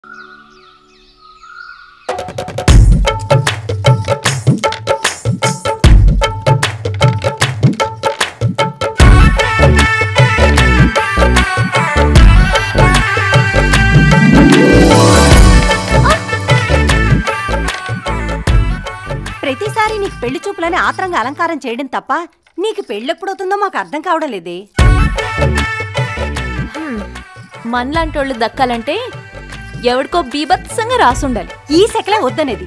ప్రతిసారి నీకు పెళ్లి చూపులని ఆత్రంగా అలంకారం చేయడం తప్ప నీకు పెళ్ళెప్పుడవుతుందో మాకు అర్థం కావడం లేదే మనలాంటోళ్ళు దక్కాలంటే ఎవడికో బీభత్సంగా రాసుండాలి ఈ సెకలే వద్దనేది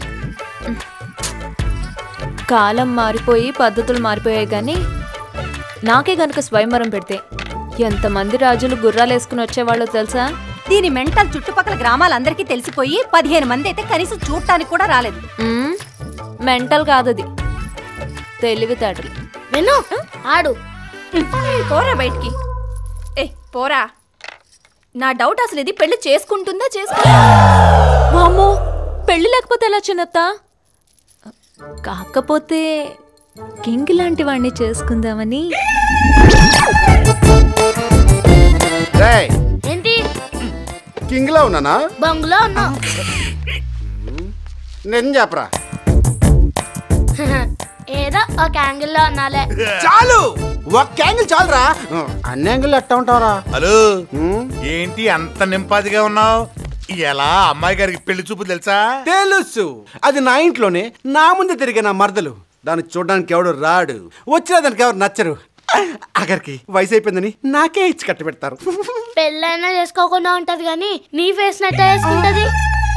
కాలం మారిపోయి పద్ధతులు మారిపోయాయి కానీ నాకే గనుక స్వయంవరం పెడితే ఎంతమంది రాజులు గుర్రాలు వేసుకుని వచ్చేవాళ్ళో తెలుసా దీని మెంటల్ చుట్టుపక్కల గ్రామాలందరికీ తెలిసిపోయి పదిహేను మంది అయితే కనీసం చూడటానికి కూడా రాలేదు మ్మ్, మెంటల్ కాదది తెలివితేటలు విను ఆడు పోరా బయటికి ఏ పోరా నా డౌట్ అసలు ఇది పెళ్లి చేసుకుంటుందా చేసుకో వామ్మో పెళ్లి లేకపోతే ఎలా చిన్నత్త కాకపోతే కింగ్ లాంటి వాడిని చేసుకుందామని రేయ్ ఏంటి కింగ్ లో ఉన్నానా బంగులో ఉన్నా నేను చెప్పరా ఏదో ఒక యాంగిల్లో ఉన్నాలే చాలు ఒక్క యాంగిల్ చాలురా అన్ని యాంగిల్ ఎట్టా ఉంటావరా హలో ఉమ్, ఏంటి అంత నింపాదిగా ఉన్నావు ఎలా అమ్మాయి గారికి పెళ్లి చూపు తెలుసా తెలుసు అది నా ఇంట్లోనే నా ముందే తిరిగే నా మరదలు దాన్ని చూడడానికి ఎవడు రాడు వచ్చినా దానికి ఎవరు నచ్చరు అక్కడికి వయసు అయిపోయిందని నాకే ఇచ్చి కట్టి పెడతారు పెళ్ళైనా చేసుకోకుండా ఉంటది కానీ నీ ఫేస్ నట్టే వేసుకుంటది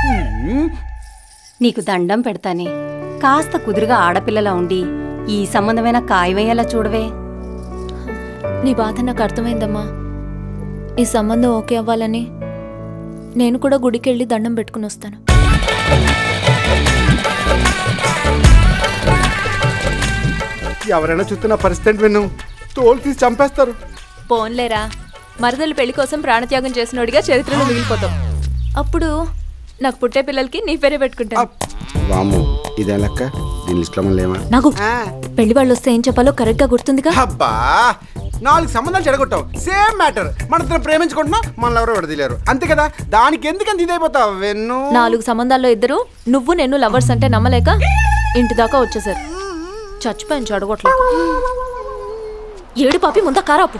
నీకు దండం పెడతానే కాస్త కుదురుగా ఆడపిల్లలా ఉండి ఈ సంబంధమైన ఖాయమయ్యేలా చూడవే నీ బాధ నాకు అర్థమైందమ్మా ఈ సంబంధం ఓకే అవ్వాలని నేను కూడా గుడికి వెళ్ళి దండం పెట్టుకుని వస్తాను ఎవరైనా చూస్తున్న పరిస్థితి విన్ను తోలు తీసి చంపేస్తారు పోన్లేరా మరదలు పెళ్లి కోసం ప్రాణత్యాగం చేసినోడిగా చరిత్రలో మిగిలిపోతాం అప్పుడు నాకు పుట్టే పిల్లలకి నీ పేరే పెట్టుకుంటాను వాము ఇదే లెక్క దీని లిస్ట్లో మనం లేమా నాకు పెళ్లి వాళ్ళు వస్తే ఏం చెప్పాలో కరెక్ట్ గా గుర్తుందిగా అబ్బా నాలుగు సంబంధాలు చెడగొట్టావు సేమ్ మ్యాటర్ మన ఇద్దరం ప్రేమించుకుంటున్నాం మనల్ని ఎవరో విడదీలేరు అంతే కదా దానికి ఎందుకంత ఇదైపోతావు వెన్ను నాలుగు సంబంధాల్లో ఇద్దరు నువ్వు నేను లవర్స్ అంటే నమ్మలేక ఇంటి దాకా వచ్చేసారు చచ్చిపోయాను చెడగొట్లేదు ఏడు పాపి ముందా కారాపు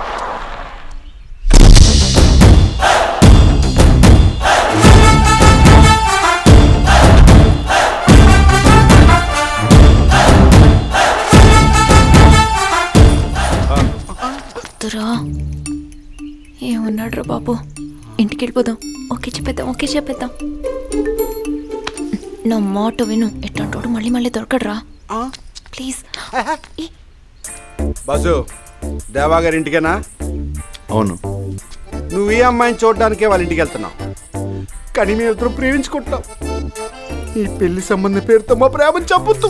వద్దురా ఏమన్నాడు రా బాబు ఇంటికి వెళ్ళిపోదాం ఓకే చెప్పేద్దాం ఓకే చెప్పేద్దాం నా మాట విను ఎట్లాంటోడు మళ్ళీ మళ్ళీ దొరకడరా ప్లీజ్ బసు దేవా గారి ఇంటికేనా అవును నువ్వు ఈ అమ్మాయిని చూడడానికే వాళ్ళ ఇంటికి వెళ్తున్నావు కానీ మేము ఇద్దరు ప్రేమించుకుంటాం ఈ పెళ్లి సంబంధం పేరుతో మా ప్రేమను చంపుతూ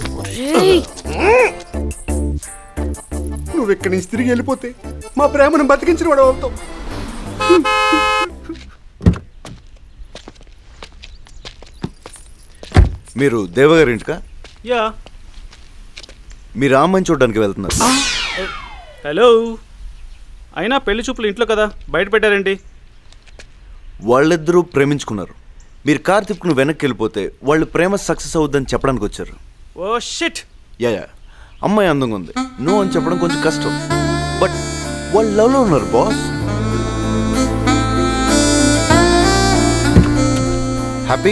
నువ్వు ఇక్కడి నుంచి తిరిగి వెళ్ళిపోతే మా ప్రేమను బతికించిన వాడు అవుతావు మీరు దేవగారి ఇంటికా యా మీరు రామ్మని చూడడానికి వెళ్తున్నారు హలో అయినా పెళ్లి చూపులు ఇంట్లో కదా బయట పెట్టారేంటి వాళ్ళిద్దరూ ప్రేమించుకున్నారు మీరు కార్ తిప్పుకుని వెనక్కి వెళ్ళిపోతే వాళ్ళు ప్రేమ సక్సెస్ అవుద్దని చెప్పడానికి వచ్చారు ఓ షిట్ యా యా అమ్మాయి అందంగా ఉంది నో అని చెప్పడం కొంచెం కష్టం బట్ వాళ్ళు లవ్లో ఉన్నారు బాస్ హ్యాపీ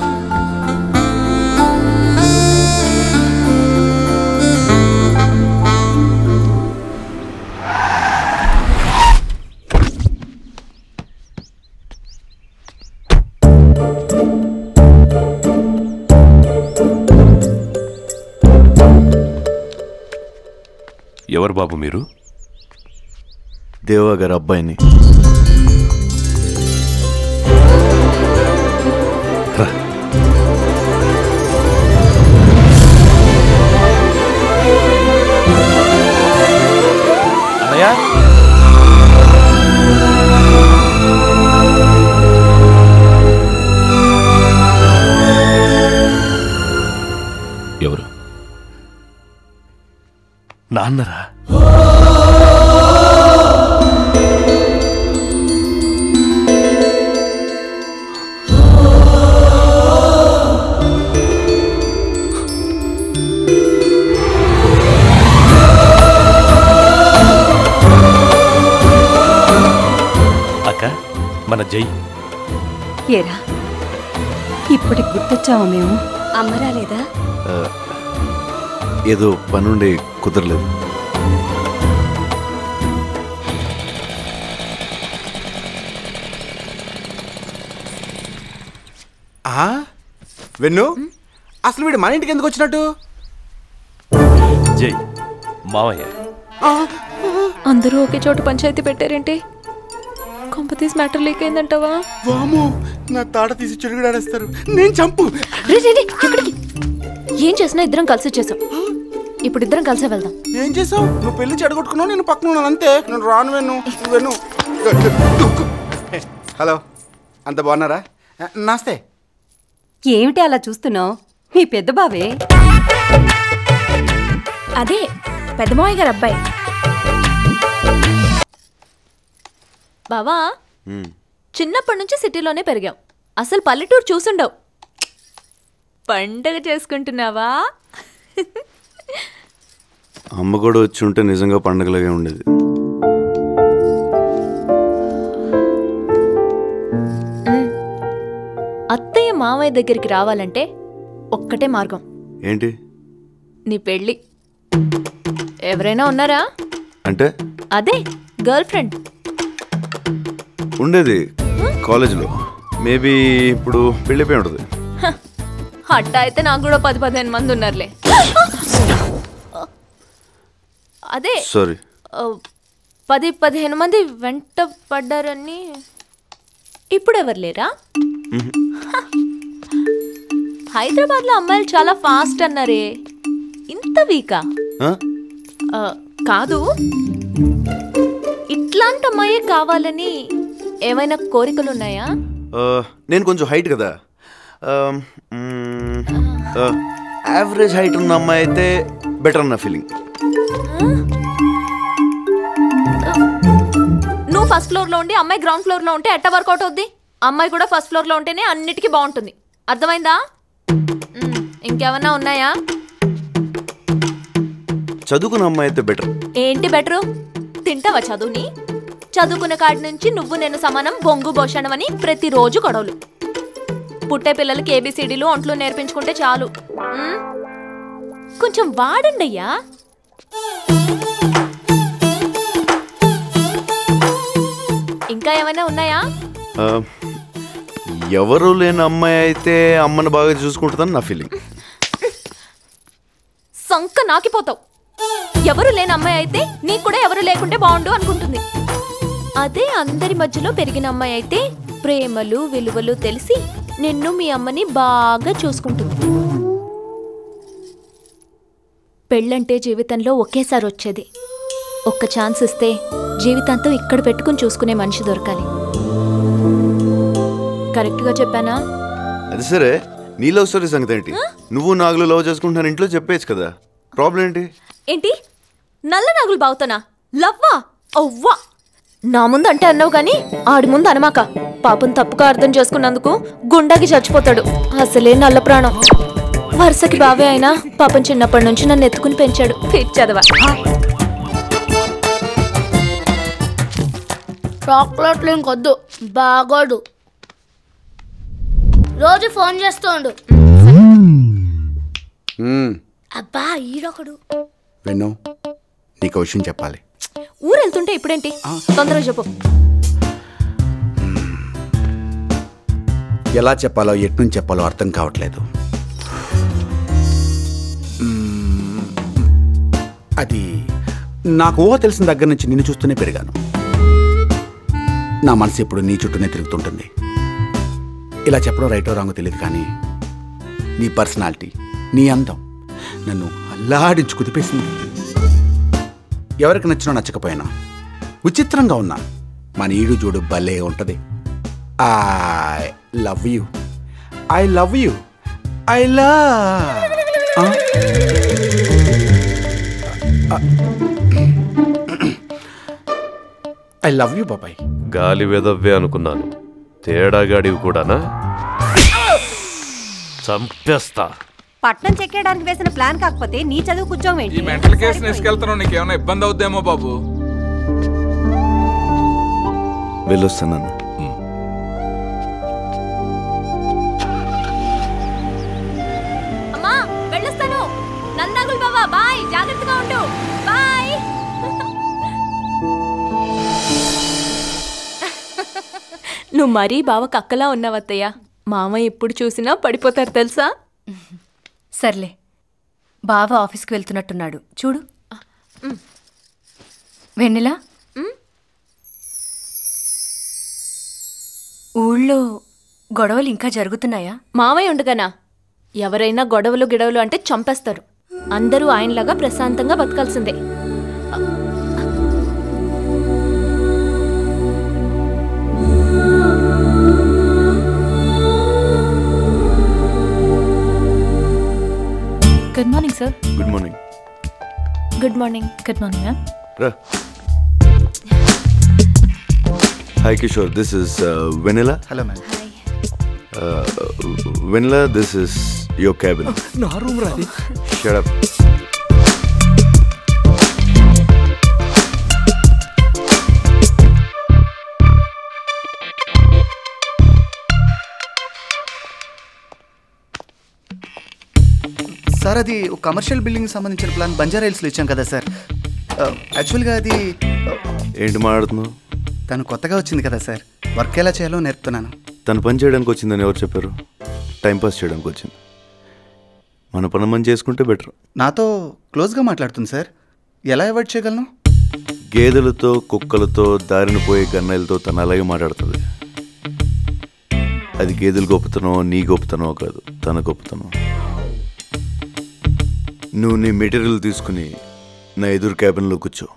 ఎవరు బాబు మీరు దేవా గారి అబ్బాయిని రా. అన్నయ్య ఎవరు నాన్నరా జై ఏరా ఇప్పటికి గుర్తొచ్చావా మేము అమ్మ రాలేదా ఆ, ఏదో పనుండి కుదరలేదు ఆ? వెన్ను అసలు వీడు మన ఇంటికి ఎందుకు వచ్చినట్టు జై మావయ్య అందరూ ఒకే చోట పంచాయతీ పెట్టారేంటి కొంపతీస్ మ్యాటర్ లీక్ అయిందంటావా వాము నా తాట తీసి చెడుగుడాడేస్తారు నేను చంపు రే, రే, రే, ఎక్కడికి ఏం చేసినా ఇద్దరం కలిసి వచ్చేసాం ఇప్పుడు ఇద్దరం కలిసే వెళ్దాం ఏం చేసావు నువ్వు పెళ్లి చెడగొట్టుకున్నావు నేను పక్కన ఉన్నాను అంతే నేను రాను వెన్ను వెన్ను హలో అంత బాగున్నారా నమస్తే ఏమిటి అలా చూస్తున్నావు మీ పెద్ద బావే అదే పెద్దమావయ్య గారు అబ్బాయి బావా ఉమ్. చిన్నప్పటి నుంచి సిటీలోనే పెరిగాం అసలు పల్లెటూరు చూసుండవు పండగ చేసుకుంటున్నావా అమ్మ కూడా వచ్చి ఉంటే నిజంగా పండగలాగే ఉండేది అత్తయ్య మామయ్య దగ్గరికి రావాలంటే ఒక్కటే మార్గం ఏంటి నీ పెళ్ళి ఎవరైనా ఉన్నారా అంటే అదే గర్ల్ ఫ్రెండ్ ఉండేది కాలేజీలో మేబీ ఇప్పుడు పెళ్ళిపోయి ఉంటుంది అట్ట అయితే నాకు కూడా పది పదిహేను మంది ఉన్నారులే అదే సారీ ఆ, పది పదిహేను మంది వెంట పడ్డారని ఇప్పుడు ఎవరు లేరా హైదరాబాద్లో అమ్మాయిలు చాలా ఫాస్ట్ అన్నారే ఇంత వీకా ఆ, కాదు ఇట్లాంటి అమ్మాయే కావాలని ఏమైనా కోరికలు ఉన్నాయా నేను కొంచెం హైట్ కదా యావరేజ్ హైట్ ఉన్న అమ్మాయి అయితే బెటర్ అన్న ఫీలింగ్ నువ్వు ఫస్ట్ ఫ్లోర్ లో ఉండి అమ్మాయి గ్రౌండ్ ఫ్లోర్ లో ఉంటే ఎట్ట వర్కౌట్ అవుద్ది అమ్మాయి కూడా ఫస్ట్ ఫ్లోర్ లో ఉంటేనే అన్నిటికీ బాగుంటుంది అర్థమైందా మ్, ఇంకేమన్నా ఉన్నాయా చదువుకున్న అమ్మాయి అయితే బెటర్ ఏంటి బెటరు తింటావా చదువుని చదువుకున్న కాడి నుంచి నువ్వు నేను సమానం బొంగు భోషణం అని ప్రతిరోజు గొడవలు పుట్టే పిల్లలకి ఏబిసిడీలు ఒంట్లు నేర్పించుకుంటే చాలు మ్? కొంచెం వాడండి అయ్యా ఇంకా ఏమైనా ఉన్నాయా ఎవరు లేని అమ్మాయి అయితే అమ్మని బాగా చూసుకుంటుందని నా ఫీలింగ్ సంక నాకిపోతావు ఎవరు లేని అమ్మాయి అయితే నీకు కూడా ఎవరు లేకుంటే బాగుండు అనుకుంటుంది అదే అందరి మధ్యలో పెరిగిన అమ్మాయి అయితే ప్రేమలు విలువలు తెలిసి నిన్ను మీ అమ్మని బాగా చూసుకుంటుంది పెళ్ళంటే జీవితంలో ఒకేసారి వచ్చేది ఒక్క ఛాన్స్ ఇస్తే జీవితాంతం ఇక్కడ పెట్టుకుని చూసుకునే మనిషి దొరకాలి కరెక్ట్గా చెప్పానా అది సరే నీ లవ్ స్టోరీ సంగతి ఏంటి నువ్వు నాగులు లవ్ చేసుకుంటున్నాను ఇంట్లో చెప్పేయచ్చు కదా ప్రాబ్లం ఏంటి ఏంటి నల్ల నాగులు బావుతానా లవ్వా అవ్వా నా ముందు అంటే అన్నావు కానీ ఆడి ముందు అనమాక పాపం తప్పుగా అర్థం చేసుకున్నందుకు గుండాకి చచ్చిపోతాడు అసలే నల్ల ప్రాణం వరుసకి బావే అయినా పాపం చిన్నప్పటి నుంచి నన్ను ఎత్తుకుని పెంచాడు ఫిట్ చదవా చాక్లెట్లు ఇంకొద్దు బాగోడు రోజు ఫోన్ చేస్తుండు మ్మ్. అబ్బా ఈడొకడు వెన్ను నీకు విషయం చెప్పాలి ఊరు వెళ్తుంటే ఇప్పుడేంటి తొందరగా చెప్పు ఎలా చెప్పాలో ఎట్నుంచి చెప్పాలో అర్థం కావట్లేదు మ్మ్. అది నాకు ఊహ తెలిసిన దగ్గర నుంచి నిన్ను చూస్తూనే పెరిగాను నా మనసు ఎప్పుడు నీ చుట్టూనే తిరుగుతుంటుంది ఇలా చెప్పడం రైటో రాంగో తెలియదు కానీ నీ పర్సనాలిటీ నీ అందం నన్ను అల్లాడించి కుదిపేసింది ఎవరికి నచ్చినా నచ్చకపోయినా విచిత్రంగా ఉన్నా మన ఈడు చూడు భలే ఉంటది I love you I love you I love I love you బాబాయ్ గాలి వెదవ్వే అనుకున్నాను తేడాగాడివి కూడానా చంపేస్తా పట్నం చెక్కేయడానికి వేసిన ప్లాన్ కాకపోతే నీ చదువు కూర్చోం ఈ ఏంటి మెంటల్ కేసు తీసుకెళ్తున్నావు నీకేమైనా ఇబ్బంది అవుద్దేమో బాబు వెళ్ళొస్తాను నువ్వు మరీ బావ కక్కలా ఉన్నావు అత్తయ్య మామ ఎప్పుడు చూసినా పడిపోతారు తెలుసా సర్లే బావ ఆఫీస్కి వెళ్తున్నట్టున్నాడు చూడు వెన్నెలా ఊళ్ళో గొడవలు ఇంకా జరుగుతున్నాయా మామయ్య ఉండగానా ఎవరైనా గొడవలు గిడవలు అంటే చంపేస్తారు అందరూ ఆయనలాగా ప్రశాంతంగా బతకాల్సిందే good morning sir good morning good morning good morning ma'am రా hi Kishore this is Vanilla hello ma'am Vanilla this is your cabin నా రూమ్ రాది షడప్ సార్ అది ఒక కమర్షియల్ బిల్డింగ్ సంబంధించిన ప్లాన్ బంజారా హిల్స్లో ఇచ్చాం కదా సార్ యాక్చువల్గా అది ఏంటి మాట్లాడుతున్నావు తను కొత్తగా వచ్చింది కదా సార్ వర్క్ ఎలా చేయాలో నేర్పుతున్నాను తను పని చేయడానికి వచ్చిందని ఎవరు చెప్పారు టైంపాస్ చేయడానికి వచ్చింది మన పని మనం చేసుకుంటే బెటర్ నాతో క్లోజ్గా మాట్లాడుతుంది సార్ ఎలా అవాయిడ్ చేయగలను గేదెలతో కుక్కలతో దారిన పోయే గన్నెలతో తను అలాగే మాట్లాడుతుంది అది గేదెల గొప్పతనం నీ గొప్పతనం కాదు తన గొప్పతనం నువ్వు నీ మెటీరియల్ తీసుకుని నా ఎదురు క్యాబిన్లో కూర్చో